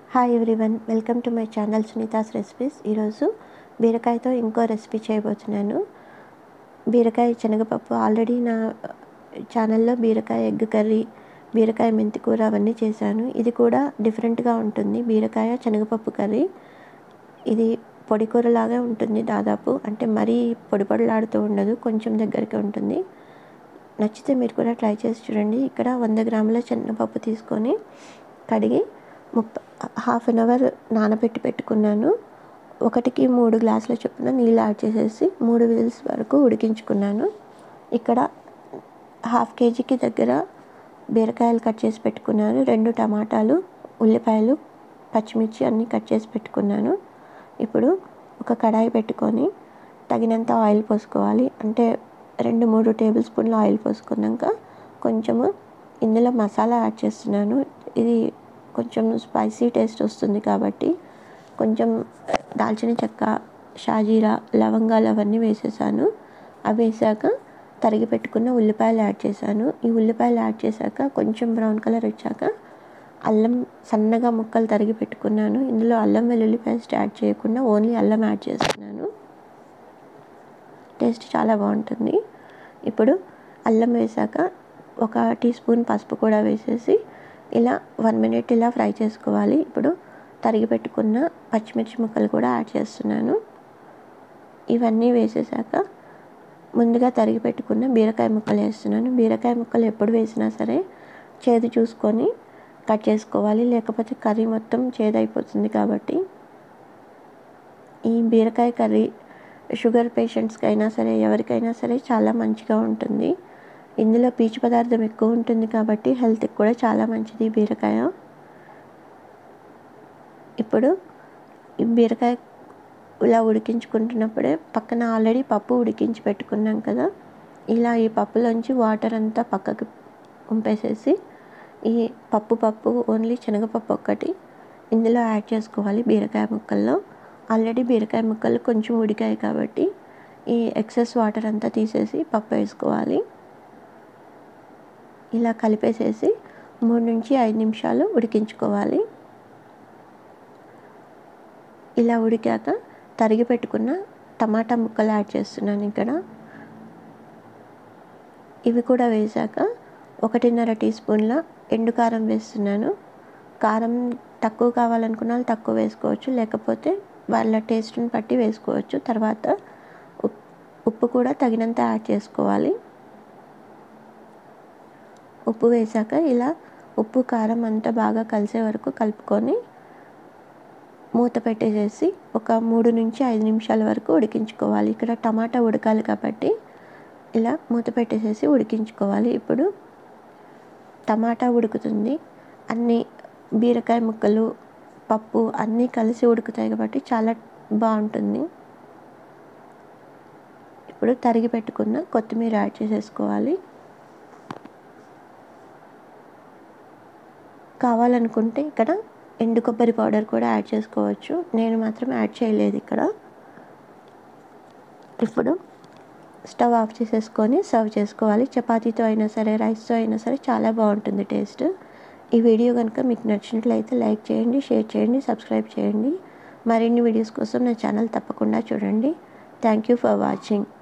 hi everyone welcome to my channel Sunitha's recipes ఈరోజు బీరకాయతో ఇంకో రెసిపీ చేయబోతున్నాను బీరకాయ శనగపప్పు ఆల్రెడీ నా ఛానల్లో బీరకాయ ఎగ్ కర్రీ బీరకాయ మెంతి కూర అవన్నీ చేశాను ఇది కూడా డిఫరెంట్గా ఉంటుంది బీరకాయ శనగపప్పు కర్రీ ఇది పొడి కూరలాగా ఉంటుంది దాదాపు అంటే మరీ పొడి పొడిలాడుతూ ఉండదు కొంచెం దగ్గరికి ఉంటుంది నచ్చితే మీరు కూడా ట్రై చేసి చూడండి ఇక్కడ వంద గ్రాముల శనగపప్పు తీసుకొని కడిగి ముప్ప హాఫ్ అన్ అవర్ నానబెట్టి పెట్టుకున్నాను ఒకటికి మూడు గ్లాసుల చొప్పున నీళ్ళు యాడ్ చేసేసి మూడు విజిల్స్ వరకు ఉడికించుకున్నాను ఇక్కడ హాఫ్ కేజీకి దగ్గర బీరకాయలు కట్ చేసి పెట్టుకున్నాను రెండు టమాటాలు ఉల్లిపాయలు పచ్చిమిర్చి అన్నీ కట్ చేసి పెట్టుకున్నాను ఇప్పుడు ఒక కడాయి పెట్టుకొని తగినంత ఆయిల్ పోసుకోవాలి అంటే రెండు మూడు టేబుల్ స్పూన్ల ఆయిల్ పోసుకున్నాక కొంచెము ఇందులో మసాలా యాడ్ చేస్తున్నాను ఇది కొంచెం స్పైసీ టేస్ట్ వస్తుంది కాబట్టి కొంచెం దాల్చిన చెక్క షాజీరా లవంగాలు అవన్నీ వేసేసాను అవి వేసాక తరిగి పెట్టుకున్న ఉల్లిపాయలు యాడ్ చేశాను ఈ ఉల్లిపాయలు యాడ్ చేశాక కొంచెం బ్రౌన్ కలర్ వచ్చాక అల్లం సన్నగా ముక్కలు తరిగి పెట్టుకున్నాను ఇందులో అల్లం వెల్లుల్లి పేస్ట్ యాడ్ చేయకుండా ఓన్లీ అల్లం యాడ్ చేస్తున్నాను టేస్ట్ చాలా బాగుంటుంది ఇప్పుడు అల్లం వేసాక ఒక టీ స్పూన్ పసుపు కూడా వేసేసి ఇలా వన్ మినిట్ ఇలా ఫ్రై చేసుకోవాలి ఇప్పుడు తరిగి పెట్టుకున్న పచ్చిమిర్చి ముక్కలు కూడా యాడ్ చేస్తున్నాను ఇవన్నీ వేసేసాక ముందుగా తరిగి పెట్టుకున్న బీరకాయ ముక్కలు వేస్తున్నాను బీరకాయ ముక్కలు ఎప్పుడు వేసినా సరే చేదు చూసుకొని కట్ చేసుకోవాలి లేకపోతే కర్రీ మొత్తం చేదైపోతుంది కాబట్టి ఈ బీరకాయ కర్రీ షుగర్ పేషెంట్స్కి అయినా సరే ఎవరికైనా సరే చాలా మంచిగా ఉంటుంది ఇందులో పీచు పదార్థం ఎక్కువ ఉంటుంది కాబట్టి హెల్త్కి కూడా చాలా మంచిది బీరకాయ ఇప్పుడు ఈ బీరకాయ ఇలా ఉడికించుకుంటున్నప్పుడే పక్కన ఆల్రెడీ పప్పు ఉడికించి పెట్టుకున్నాం కదా ఇలా ఈ పప్పులోంచి వాటర్ అంతా పక్కకి ఉంపేసేసి ఈ పప్పు పప్పు ఓన్లీ శనగపప్పు ఒక్కటి ఇందులో యాడ్ చేసుకోవాలి బీరకాయ ముక్కల్లో ఆల్రెడీ బీరకాయ ముక్కలు కొంచెం ఉడికాయి కాబట్టి ఈ ఎక్సెస్ వాటర్ అంతా తీసేసి పప్పు వేసుకోవాలి ఇలా కలిపేసేసి మూడు నుంచి ఐదు నిమిషాలు ఉడికించుకోవాలి ఇలా ఉడికాక తరిగి పెట్టుకున్న టమాటా ముక్కలు యాడ్ చేస్తున్నాను ఇక్కడ ఇవి కూడా వేసాక ఒకటిన్నర టీ స్పూన్ల ఎండు కారం వేస్తున్నాను కారం తక్కువ కావాలనుకున్న వాళ్ళు తక్కువ వేసుకోవచ్చు లేకపోతే వాళ్ళ టేస్ట్ని బట్టి వేసుకోవచ్చు తర్వాత ఉప్పు కూడా తగినంత యాడ్ చేసుకోవాలి ఉప్పు వేసాక ఇలా ఉప్పు కారం అంతా బాగా కలిసే వరకు కలుపుకొని మూత పెట్టేసేసి ఒక మూడు నుంచి ఐదు నిమిషాల వరకు ఉడికించుకోవాలి ఇక్కడ టమాటా ఉడకాలి కాబట్టి ఇలా మూత పెట్టేసేసి ఉడికించుకోవాలి ఇప్పుడు టమాటా ఉడుకుతుంది అన్ని బీరకాయ ముక్కలు పప్పు అన్నీ కలిసి ఉడుకుతాయి కాబట్టి చాలా బాగుంటుంది ఇప్పుడు తరిగి పెట్టుకున్న కొత్తిమీర యాడ్ చేసేసుకోవాలి కావాలనుకుంటే ఇక్కడ ఎండు కొబ్బరి పౌడర్ కూడా యాడ్ చేసుకోవచ్చు నేను మాత్రం యాడ్ చేయలేదు ఇక్కడ ఇప్పుడు స్టవ్ ఆఫ్ చేసేసుకొని సర్వ్ చేసుకోవాలి చపాతీతో అయినా సరే రైస్తో అయినా సరే చాలా బాగుంటుంది టేస్ట్ ఈ వీడియో కనుక మీకు నచ్చినట్లయితే లైక్ చేయండి షేర్ చేయండి సబ్స్క్రైబ్ చేయండి మరిన్ని వీడియోస్ కోసం నా ఛానల్ తప్పకుండా చూడండి థ్యాంక్ యూ ఫర్ వాచింగ్